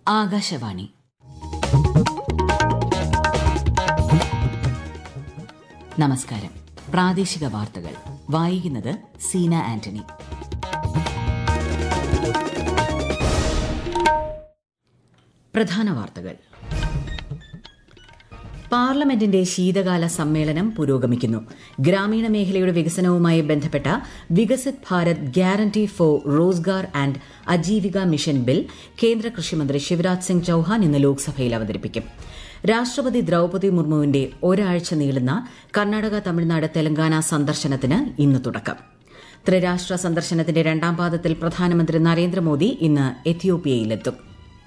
ആകാശവാണി നമസ്കാരം പ്രാദേശിക വാർത്തകൾ വായിക്കുന്നത് സീന ആന്റണി പ്രധാന വാർത്തകൾ പാർലമെന്റിന്റെ ശീതകാല സമ്മേളനം പുരോഗമിക്കുന്നു ഗ്രാമീണ മേഖലയുടെ വികസനവുമായി ബന്ധപ്പെട്ട Viksit Bharat guarantee for Rozgar and Ajeevika mission bill കേന്ദ്ര കൃഷിമന്ത്രി ശിവരാജ് സിംഗ് ചൌഹാൻ ഇന്ന് ലോക്സഭയിൽ അവതരിപ്പിക്കും രാഷ്ട്രപതി ദ്രൌപതി മുർമുവിന്റെ ഒരാഴ്ച നീളുന്ന കർണാടക തമിഴ്നാട് തെലങ്കാന സന്ദർശനത്തിന് ഇന്ന് തുടക്കം ത്രിരാഷ്ട്ര സന്ദർശനത്തിന്റെ രണ്ടാം പാദത്തിൽ പ്രധാനമന്ത്രി നരേന്ദ്രമോദി ഇന്ന് എത്യോപ്യയിലെത്തും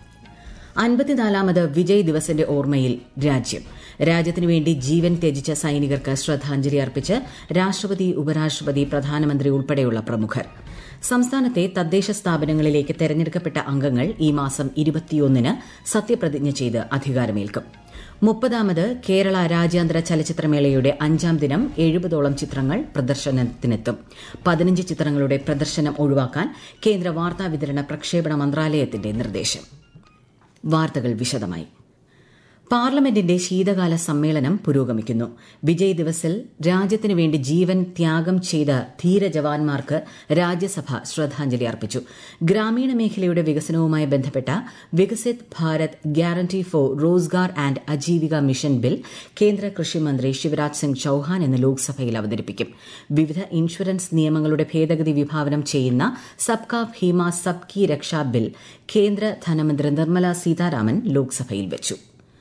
അൻപത്തിനാലാമത് വിജയ് ദിവസിന്റെ ഓർമ്മയിൽ രാജ്യം രാജ്യത്തിനു വേണ്ടി ജീവൻ ത്യജിച്ച സൈനികർക്ക് ശ്രദ്ധാഞ്ജലി അർപ്പിച്ച് രാഷ്ട്രപതി ഉപരാഷ്ട്രപതി പ്രധാനമന്ത്രി ഉൾപ്പെടെയുള്ള പ്രമുഖർ സംസ്ഥാനത്തെ തദ്ദേശ സ്ഥാപനങ്ങളിലേക്ക് തെരഞ്ഞെടുക്കപ്പെട്ട അംഗങ്ങൾ ഈ മാസം ഇരുപത്തിയൊന്നിന് സത്യപ്രതിജ്ഞ ചെയ്ത് അധികാരമേൽക്കും മുപ്പതാമത് കേരള രാജ്യാന്തര ചലച്ചിത്രമേളയുടെ അഞ്ചാം ദിനം എഴുപതോളം ചിത്രങ്ങൾ പ്രദർശനത്തിനെത്തും പതിനഞ്ച് ചിത്രങ്ങളുടെ പ്രദർശനം ഒഴിവാക്കാൻ കേന്ദ്ര വാർത്താവിതരണ പ്രക്ഷേപണ മന്ത്രാലയത്തിന്റെ നിർദ്ദേശം വാർത്തകൾ വിശദമായി പാർലമെന്റിന്റെ ശീതകാല സമ്മേളനം പുരോഗമിക്കുന്നു വിജയ് ദിവസിൽ രാജ്യത്തിനു വേണ്ടി ജീവൻ ത്യാഗം ചെയ്ത ധീര ജവാന്മാർക്ക് രാജ്യസഭ ശ്രദ്ധാഞ്ജലി അർപ്പിച്ചു ഗ്രാമീണ മേഖലയുടെ വികസനവുമായി ബന്ധപ്പെട്ട Viksit Bharat guarantee for Rozgar and Ajeevika mission bill കേന്ദ്ര കൃഷിമന്ത്രി ശിവരാജ് സിംഗ് ചൌഹാൻ ഇന്ന് ലോക്സഭയിൽ അവതരിപ്പിക്കും വിവിധ ഇൻഷുറൻസ് നിയമങ്ങളുടെ ഭേദഗതി വിഭാവനം ചെയ്യുന്ന സബ്കാ ഭീമ സബ്കി രക്ഷാ ബിൽ കേന്ദ്ര ധനമന്ത്രി നിർമ്മല സീതാരാമൻ ലോക്സഭയിൽ വെച്ചു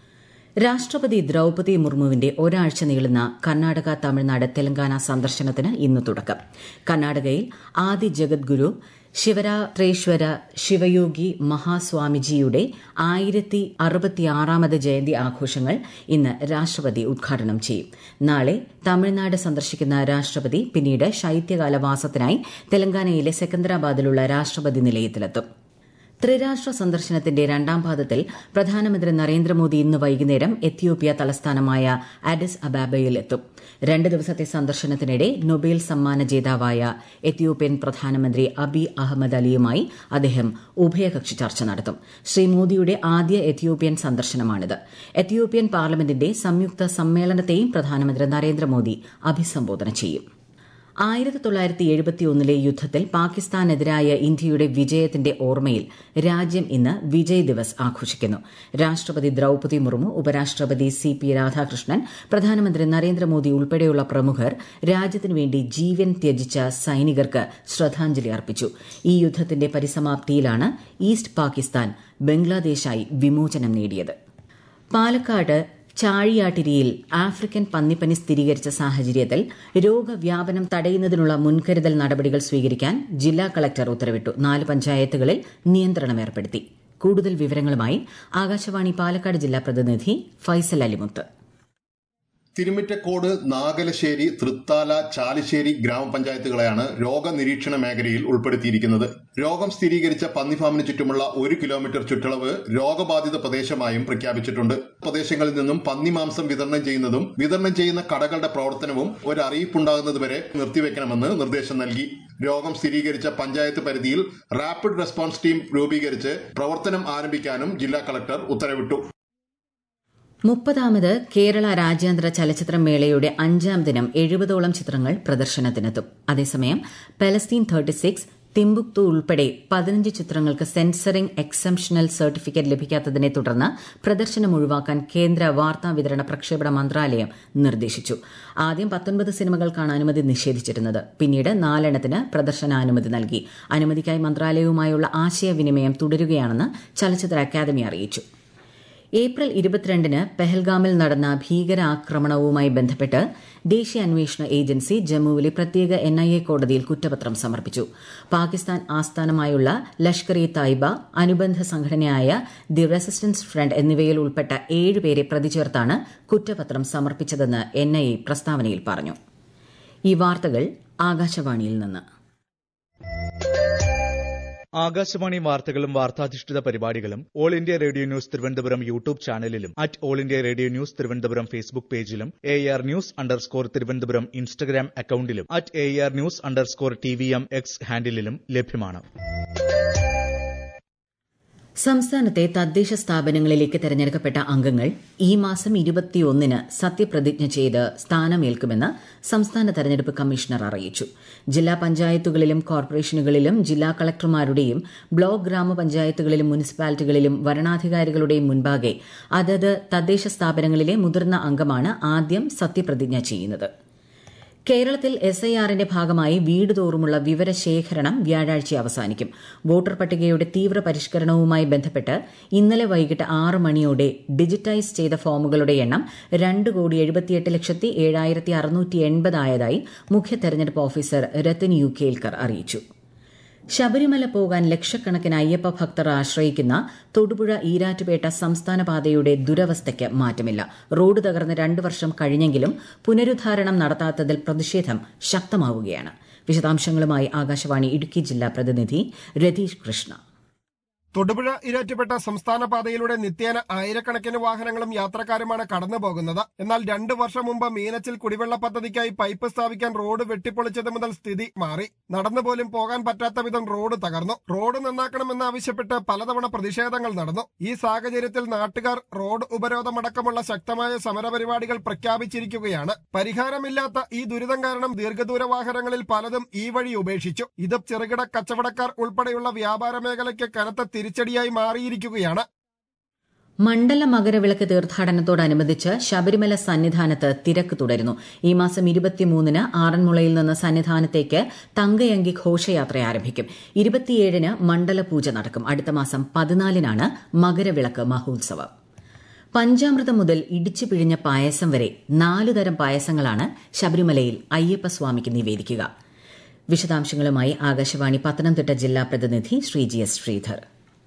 രാഷ്ട്രപതി ദ്രൌപതി മുർമുവിന്റെ ഒരാഴ്ച നീളുന്ന കർണാടക തമിഴ്നാട് തെലങ്കാന സന്ദർശനത്തിന് ഇന്ന് തുടക്കം കർണാടകയിൽ ആദി ജഗദ്ഗുരു ശിവരാത്രേശ്വര ശിവയോഗി മഹാസ്വാമിജിയുടെ ആയിരത്തി അറുപത്തിയാറാമത് ജയന്തി ആഘോഷങ്ങൾ ഇന്ന് രാഷ്ട്രപതി ഉദ്ഘാടനം ചെയ്യും നാളെ തമിഴ്നാട് സന്ദർശിക്കുന്ന രാഷ്ട്രപതി പിന്നീട് ശൈത്യകാല വാസത്തിനായി തെലങ്കാനയിലെ സെക്കന്ദരാബാദിലുള്ള രാഷ്ട്രപതി നിലയത്തിലെത്തും ത്രിരാഷ്ട്ര സന്ദർശനത്തിന്റെ രണ്ടാം പാദത്തിൽ പ്രധാനമന്ത്രി നരേന്ദ്രമോദി ഇന്ന് വൈകുന്നേരം എത്യോപ്യ തലസ്ഥാനമായ അഡിസ് അബാബയിൽ എത്തും രണ്ട് ദിവസത്തെ സന്ദർശനത്തിനിടെ നൊബേൽ സമ്മാന ജേതാവായ എത്യോപ്യൻ പ്രധാനമന്ത്രി അബി അഹമ്മദ് അലിയുമായി അദ്ദേഹം ഉഭയകക്ഷി ചർച്ച നടത്തും ശ്രീ മോദിയുടെ ആദ്യ എത്യോപ്യൻ സന്ദർശനമാണിത് എത്യോപ്യൻ പാർലമെന്റിന്റെ സംയുക്ത സമ്മേളനത്തെയും പ്രധാനമന്ത്രി നരേന്ദ്രമോദി അഭിസംബോധന ചെയ്യും ആയിരത്തി തൊള്ളായിരത്തി എഴുപത്തിയൊന്നിലെ യുദ്ധത്തിൽ പാകിസ്ഥാനെതിരായ ഇന്ത്യയുടെ വിജയത്തിന്റെ ഓർമ്മയിൽ രാജ്യം ഇന്ന് വിജയ് ദിവസ് ആഘോഷിക്കുന്നു രാഷ്ട്രപതി ദ്രൌപതി മുർമു ഉപരാഷ്ട്രപതി സി പി രാധാകൃഷ്ണൻ പ്രധാനമന്ത്രി നരേന്ദ്രമോദി ഉൾപ്പെടെയുള്ള പ്രമുഖർ രാജ്യത്തിനുവേണ്ടി ജീവൻ ത്യജിച്ച സൈനികർക്ക് ശ്രദ്ധാഞ്ജലി അർപ്പിച്ചു ഈ യുദ്ധത്തിന്റെ പരിസമാപ്തിയിലാണ് ഈസ്റ്റ് പാകിസ്ഥാൻ ബംഗ്ലാദേശായി വിമോചനം നേടിയത് പാലക്കാട് ചാഴിയാട്ടിരിയിൽ ആഫ്രിക്കൻ പന്നിപ്പനി സ്ഥിരീകരിച്ച സാഹചര്യത്തിൽ രോഗവ്യാപനം തടയുന്നതിനുള്ള മുൻകരുതൽ നടപടികൾ സ്വീകരിക്കാൻ ജില്ലാ കളക്ടർ ഉത്തരവിട്ടു നാല് പഞ്ചായത്തുകളിൽ നിയന്ത്രണം ഏർപ്പെടുത്തി കൂടുതൽ വിവരങ്ങളുമായി ആകാശവാണി പാലക്കാട് ജില്ലാ പ്രതിനിധി ഫൈസൽ അലിമുത്ത് തിരുമിറ്റക്കോട് നാഗലശ്ശേരി തൃത്താല ചാലിശ്ശേരി ഗ്രാമപഞ്ചായത്തുകളെയാണ് രോഗനിരീക്ഷണ മേഖലയിൽ ഉൾപ്പെടുത്തിയിരിക്കുന്നത് രോഗം സ്ഥിരീകരിച്ച പന്നിഫാമിന് ചുറ്റുമുള്ള ഒരു കിലോമീറ്റർ ചുറ്റളവ് രോഗബാധിത പ്രദേശമായും പ്രഖ്യാപിച്ചിട്ടുണ്ട് പ്രദേശങ്ങളിൽ നിന്നും പന്നിമാംസം വിതരണം ചെയ്യുന്നതും വിതരണം ചെയ്യുന്ന കടകളുടെ പ്രവർത്തനവും ഒരു അറിയിപ്പുണ്ടാകുന്നതുവരെ നിർത്തിവെക്കണമെന്ന് നിർദ്ദേശം നൽകി രോഗം സ്ഥിരീകരിച്ച പഞ്ചായത്ത് പരിധിയിൽ റാപ്പിഡ് റെസ്പോൺസ് ടീം രൂപീകരിച്ച് പ്രവർത്തനം ആരംഭിക്കാനും ജില്ലാ കളക്ടർ ഉത്തരവിട്ടു മുപ്പതാമത് കേരള രാജ്യാന്തര ചലച്ചിത്രമേളയുടെ അഞ്ചാം ദിനം എഴുപതോളം ചിത്രങ്ങൾ പ്രദർശനത്തിനെത്തും അതേസമയം പലസ്തീൻ തേർട്ടി സിക്സ് തിമ്പുക്തു ഉൾപ്പെടെ പതിനഞ്ച് ചിത്രങ്ങൾക്ക് സെൻസറിംഗ് എക്സംഷണൽ സർട്ടിഫിക്കറ്റ് ലഭിക്കാത്തതിനെ തുടർന്ന് പ്രദർശനം ഒഴിവാക്കാൻ കേന്ദ്ര വാർത്താ വിതരണ പ്രക്ഷേപണ മന്ത്രാലയം നിർദ്ദേശിച്ചു ആദ്യം പത്തൊൻപത് സിനിമകൾക്കാണ് അനുമതി നിഷേധിച്ചിരുന്നത് പിന്നീട് നാലെണ്ണത്തിന് പ്രദർശനാനുമതി നൽകി അനുമതിക്കായി മന്ത്രാലയവുമായുള്ള ആശയവിനിമയം തുടരുകയാണെന്ന് ചലച്ചിത്ര അക്കാദമി അറിയിച്ചു ഏപ്രിൽ ഇരുപത്തിരണ്ടിന് പെഹൽഗാമിൽ നടന്ന ഭീകരാക്രമണവുമായി ബന്ധപ്പെട്ട് ദേശീയ അന്വേഷണ ഏജൻസി ജമ്മുവിലെ പ്രത്യേക എൻഐഎ കോടതിയിൽ കുറ്റപത്രം സമർപ്പിച്ചു പാകിസ്ഥാൻ ആസ്ഥാനമായുള്ള ലഷ്കർ ഇ തായിബ അനുബന്ധ സംഘടനയായ ദി റെസിസ്റ്റൻസ് ഫ്രണ്ട് എന്നിവയിൽ ഉൾപ്പെട്ട ഏഴുപേരെ പ്രതി ചേർത്താണ് കുറ്റപത്രം സമർപ്പിച്ചതെന്ന് എൻഐഎ പ്രസ്താവനയിൽ പറഞ്ഞു ഈ വാർത്തകൾ ആകാശവാണിയിൽ നിന്ന് ആകാശവാണി വാർത്തകളും വാർത്താധിഷ്ഠിത പരിപാടികളും all India radio news Thiruvananthapuram YouTube ചാനലിലും at all India radio news Thiruvananthapuram Facebook പേജിലും A R news underscore Thiruvananthapuram Instagram അക്കൌണ്ടിലും at A R news underscore T V M X ഹാൻഡിലും ലഭ്യമാണ് സംസ്ഥാനത്തെ തദ്ദേശ സ്ഥാപനങ്ങളിലേക്ക് തെരഞ്ഞെടുക്കപ്പെട്ട അംഗങ്ങൾ ഈ മാസം ഇരുപത്തിയൊന്നിന് സത്യപ്രതിജ്ഞ ചെയ്ത് സ്ഥാനമേൽക്കുമെന്ന് സംസ്ഥാന തെരഞ്ഞെടുപ്പ് കമ്മീഷണർ അറിയിച്ചു ജില്ലാ പഞ്ചായത്തുകളിലും കോർപ്പറേഷനുകളിലും ജില്ലാ കളക്ടർമാരുടെയും ബ്ലോക്ക് ഗ്രാമപഞ്ചായത്തുകളിലും മുനിസിപ്പാലിറ്റികളിലും വരണാധികാരികളുടെയും മുൻപാകെ അതത് തദ്ദേശ സ്ഥാപനങ്ങളിലെ മുതിർന്ന അംഗമാണ് ആദ്യം സത്യപ്രതിജ്ഞ ചെയ്യുന്നത് കേരളത്തിൽ എസ് ഐ ആറിന്റെ ഭാഗമായി വീട് തോറുമുള്ള വിവരശേഖരണം വ്യാഴാഴ്ച അവസാനിക്കും വോട്ടർ പട്ടികയുടെ തീവ്ര പരിഷ്കരണവുമായി ബന്ധപ്പെട്ട് ഇന്നലെ വൈകിട്ട് ആറ് മണിയോടെ ഡിജിറ്റൈസ് ചെയ്ത ഫോമുകളുടെ എണ്ണം രണ്ട് കോടി എഴുപത്തിയെട്ട് ലക്ഷത്തി ഏഴായിരത്തി അറുന്നൂറ്റി എൺപതായതായി മുഖ്യ തെരഞ്ഞെടുപ്പ് ഓഫീസർ രത്തൻ യു കേൽക്കർ അറിയിച്ചു ശബരിമല പോകാൻ ലക്ഷക്കണക്കിന് അയ്യപ്പ ഭക്തർ ആശ്രയിക്കുന്ന തൊടുപുഴ ഈരാറ്റുപേട്ട സംസ്ഥാന പാതയുടെ ദുരവസ്ഥയ്ക്ക് മാറ്റമില്ല റോഡ് തകർന്ന് രണ്ടു വർഷം കഴിഞ്ഞെങ്കിലും പുനരുദ്ധാരണം നടത്താത്തതിൽ പ്രതിഷേധം ശക്തമാവുകയാണ് വിശദാംശങ്ങളുമായി ആകാശവാണി ഇടുക്കി ജില്ലാ പ്രതിനിധി രതീഷ് കൃഷ്ണ തൊടുപുഴ ഇരറ്റുപെട്ട സംസ്ഥാന പാതയിലൂടെ നിത്യേന ആയിരക്കണക്കിന് വാഹനങ്ങളും യാത്രക്കാരുമാണ് കടന്നു പോകുന്നത് എന്നാൽ രണ്ടു വർഷം മുമ്പ് മീനച്ചിൽ കുടിവെള്ള പദ്ധതിക്കായി പൈപ്പ് സ്ഥാപിക്കാൻ റോഡ് വെട്ടിപ്പൊളിച്ചത് മുതൽ സ്ഥിതി മാറി നടന്നുപോലും പോകാൻ പറ്റാത്ത വിധം റോഡ് തകർന്നു റോഡ് നന്നാക്കണമെന്നാവശ്യപ്പെട്ട് പലതവണ പ്രതിഷേധങ്ങൾ നടന്നു ഈ സാഹചര്യത്തിൽ നാട്ടുകാർ റോഡ് ഉപരോധമടക്കമുള്ള ശക്തമായ സമരപരിപാടികൾ പ്രഖ്യാപിച്ചിരിക്കുകയാണ് പരിഹാരമില്ലാത്ത ഈ ദുരിതം കാരണം ദീർഘദൂര വാഹനങ്ങളിൽ പലതും ഈ വഴി ഉപേക്ഷിച്ചു ഇത് ചെറുകിട കച്ചവടക്കാർ ഉൾപ്പെടെയുള്ള വ്യാപാര മേഖലയ്ക്ക് കനത്ത തിരിച്ചടിയായി മാറിയിരിക്കുകയാണ് മണ്ഡല മകരവിളക്ക് തീർത്ഥാടനത്തോടനുബന്ധിച്ച് ശബരിമല സന്നിധാനത്ത് തിരക്ക് തുടരുന്നു ഈ മാസം ഇരുപത്തിമൂന്നിന് ആറന്മുളയിൽ നിന്ന് സന്നിധാനത്തേക്ക് തങ്കയങ്കി ഘോഷയാത്ര ആരംഭിക്കും ഇരുപത്തിയേഴിന് മണ്ഡല പൂജ നടക്കും അടുത്ത മാസം പതിനാലിനാണ് മകരവിളക്ക് മഹോത്സവം പഞ്ചാമൃതം മുതൽ ഇടിച്ചു പിഴിഞ്ഞ പായസം വരെ നാലു തരം പായസങ്ങളാണ് ശബരിമലയിൽ അയ്യപ്പസ്വാമിക്ക് നിവേദിക്കുക വിശദാംശങ്ങളുമായി ആകാശവാണി പത്തനംതിട്ട ജില്ലാ പ്രതിനിധി ശ്രീജി എസ് ശ്രീധർ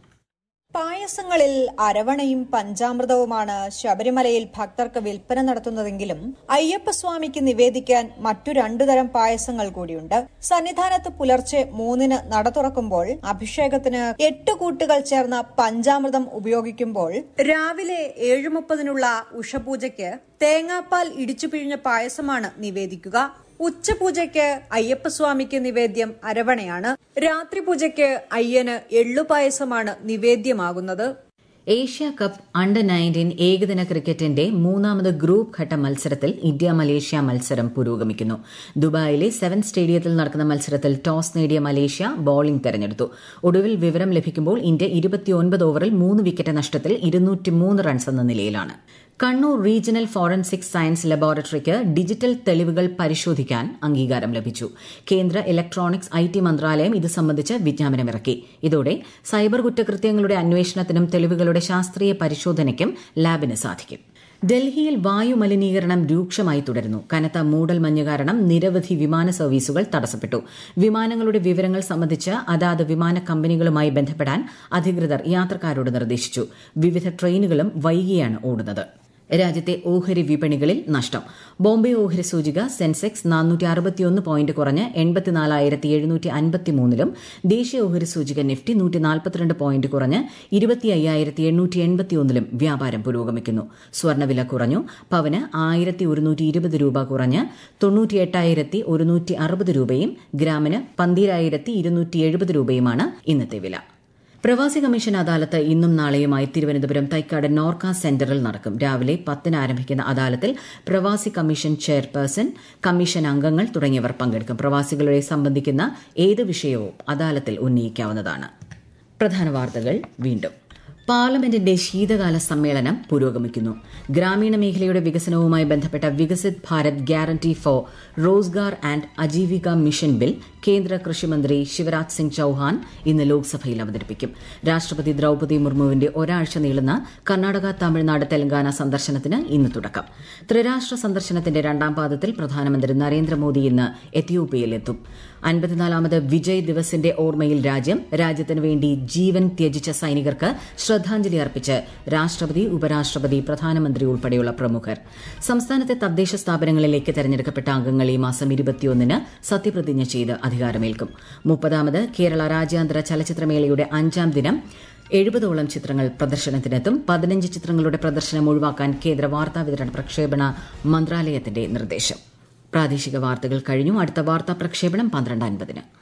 പായസങ്ങളിൽ അരവണയും പഞ്ചാമൃതവുമാണ് ശബരിമലയിൽ ഭക്തർക്ക് വിൽപ്പന നടത്തുന്നതെങ്കിലും അയ്യപ്പസ്വാമിക്ക് നിവേദിക്കാൻ മറ്റു രണ്ടു തരം പായസങ്ങൾ കൂടിയുണ്ട് സന്നിധാനത്ത് പുലർച്ചെ മൂന്നിന് നട തുറക്കുമ്പോൾ അഭിഷേകത്തിന് എട്ട് കൂട്ടുകൾ ചേർന്ന പഞ്ചാമൃതം ഉപയോഗിക്കുമ്പോൾ രാവിലെ ഏഴ് മുപ്പതിനുള്ള ഉഷപൂജയ്ക്ക് തേങ്ങാപ്പാൽ ഇടിച്ചു പിഴിഞ്ഞ പായസമാണ് നിവേദിക്കുക ഉച്ചപൂജയ്ക്ക് അയ്യപ്പസ്വാമിക്ക് നിവേദ്യം അരവണയാണ് രാത്രി പൂജയ്ക്ക് അയ്യന് എള്ളുപായസമാണ് നിവേദ്യമാകുന്നത് ഏഷ്യ കപ്പ് അണ്ടർ നയൻറ്റീൻ ഏകദിന ക്രിക്കറ്റിന്റെ മൂന്നാമത് ഗ്രൂപ്പ് ഘട്ട മത്സരത്തിൽ ഇന്ത്യ മലേഷ്യ മത്സരം പുരോഗമിക്കുന്നു ദുബായിലെ സെവൻ സ്റ്റേഡിയത്തിൽ നടക്കുന്ന മത്സരത്തിൽ ടോസ് നേടിയ മലേഷ്യ ബോളിംഗ് തെരഞ്ഞെടുത്തു ഒടുവിൽ വിവരം ലഭിക്കുമ്പോൾ ഇന്ത്യ ഇരുപത്തിയൊൻപത് ഓവറിൽ മൂന്ന് വിക്കറ്റ് നഷ്ടത്തിൽ ഇരുന്നൂറ്റിമൂന്ന് റൺസ് എന്ന നിലയിലാണ് കണ്ണൂർ റീജിയണൽ ഫോറൻസിക് സയൻസ് ലബോറട്ടറിക്ക് ഡിജിറ്റൽ തെളിവുകൾ പരിശോധിക്കാൻ അംഗീകാരം ലഭിച്ചു കേന്ദ്ര ഇലക്ട്രോണിക്സ് ഐ ടി മന്ത്രാലയം ഇത് സംബന്ധിച്ച് വിജ്ഞാപനമിറക്കി ഇതോടെ സൈബർ കുറ്റകൃത്യങ്ങളുടെ അന്വേഷണത്തിനും തെളിവുകളുടെ ശാസ്ത്രീയ പരിശോധനയ്ക്കും ലാബിന് സാധിക്കും ഡൽഹിയിൽ വായു മലിനീകരണം രൂക്ഷമായി തുടരുന്നു കനത്ത മൂടൽമഞ്ഞ് കാരണം നിരവധി വിമാന സർവീസുകൾ തടസ്സപ്പെട്ടു വിമാനങ്ങളുടെ വിവരങ്ങൾ സംബന്ധിച്ച് അതാത് വിമാന കമ്പനികളുമായി ബന്ധപ്പെടാൻ അധികൃതർ യാത്രക്കാരോട് നിർദ്ദേശിച്ചു വിവിധ ട്രെയിനുകളും വൈകിയാണ് ഓടുന്നത് രാജ്യത്തെ ഓഹരി വിപണികളിൽ നഷ്ടം ബോംബെ ഓഹരി സൂചിക സെൻസെക്സ് നാനൂറ്റി അറുപത്തിയൊന്ന് പോയിന്റ് കുറഞ്ഞ് എൺപത്തിനാലായിരത്തി എഴുന്നൂറ്റി അൻപത്തിമൂന്നിലും ദേശീയ ഓഹരി സൂചിക നിഫ്റ്റി നൂറ്റി നാൽപ്പത്തിരണ്ട് പോയിന്റ് കുറഞ്ഞ് ഇരുപത്തി അയ്യായിരത്തി എണ്ണൂറ്റി എൺപത്തിയൊന്നിലും വ്യാപാരം പുരോഗമിക്കുന്നു സ്വർണ്ണവില കുറഞ്ഞു പവന് ആയിരത്തി ഒരുന്നൂറ്റി ഇരുപത് രൂപ കുറഞ്ഞ് തൊണ്ണൂറ്റി എട്ടായിരത്തി ഒരുന്നൂറ്റി അറുപത് രൂപയും ഗ്രാമിന് പന്തിരായിരത്തി ഇരുന്നൂറ്റി എഴുപത് രൂപയുമാണ് ഇന്നത്തെ വില പ്രവാസി കമ്മീഷൻ അദാലത്ത് ഇന്നും നാളെയുമായി തിരുവനന്തപുരം തൈക്കാട് നോർക്ക സെന്ററിൽ നടക്കും രാവിലെ പത്തിന് ആരംഭിക്കുന്ന അദാലത്തിൽ പ്രവാസി കമ്മീഷൻ ചെയർപേഴ്സൺ കമ്മീഷൻ അംഗങ്ങൾ തുടങ്ങിയവർ പങ്കെടുക്കും പ്രവാസികളെ സംബന്ധിക്കുന്ന ഏത് വിഷയവും അദാലത്തിൽ ഉന്നയിക്കാവുന്നതാണ് പ്രധാന വാർത്തകൾ വീണ്ടും പാർലമെന്റിന്റെ ശീതകാല സമ്മേളനം പുരോഗമിക്കുന്നു ഗ്രാമീണ മേഖലയുടെ വികസനവുമായി ബന്ധപ്പെട്ട Viksit Bharat guarantee for Rozgar and Ajeevika mission bill കേന്ദ്ര കൃഷിമന്ത്രി ശിവരാജ് സിംഗ് ചൌഹാൻ ഇന്ന് ലോക്സഭയിൽ അവതരിപ്പിക്കും രാഷ്ട്രപതി ദ്രൌപദി മുർമുവിന്റെ ഒരാഴ്ച നീളുന്ന കർണാടക തമിഴ്നാട് തെലങ്കാന സന്ദർശനത്തിന് ഇന്ന് തുടക്കം ത്രിരാഷ്ട്ര സന്ദർശനത്തിന്റെ രണ്ടാം പാദത്തിൽ പ്രധാനമന്ത്രി നരേന്ദ്രമോദി ഇന്ന് എത്യോപ്യയിലെത്തും അൻപത്തിനാലാമത് വിജയ് ദിവസിന്റെ ഓർമ്മയിൽ രാജ്യം രാജ്യത്തിനു വേണ്ടി ജീവൻ ത്യജിച്ച സൈനികർക്ക് ശ്രദ്ധാഞ്ജലി അർപ്പിച്ച് രാഷ്ട്രപതി ഉപരാഷ്ട്രപതി പ്രധാനമന്ത്രി ഉൾപ്പെടെയുള്ള പ്രമുഖർ സംസ്ഥാനത്തെ തദ്ദേശ സ്ഥാപനങ്ങളിലേക്ക് തെരഞ്ഞെടുക്കപ്പെട്ട അംഗങ്ങൾ ഈ മാസം ഇരുപത്തിയൊന്നിന് സത്യപ്രതിജ്ഞ ചെയ്ത് അധികാരമേൽക്കും മുപ്പതാമത് കേരള രാജ്യാന്തര ചലച്ചിത്രമേളയുടെ അഞ്ചാം ദിനം എഴുപതോളം ചിത്രങ്ങൾ പ്രദർശനത്തിനെത്തും പതിനഞ്ച് ചിത്രങ്ങളുടെ പ്രദർശനം ഒഴിവാക്കാൻ കേന്ദ്ര വാർത്താവിതരണ പ്രക്ഷേപണ മന്ത്രാലയത്തിന്റെ നിർദ്ദേശം പ്രാദേശിക വാർത്തകൾ കഴിഞ്ഞു അടുത്ത വാർത്താ പ്രക്ഷേപണം പന്ത്രണ്ട് അൻപതിന്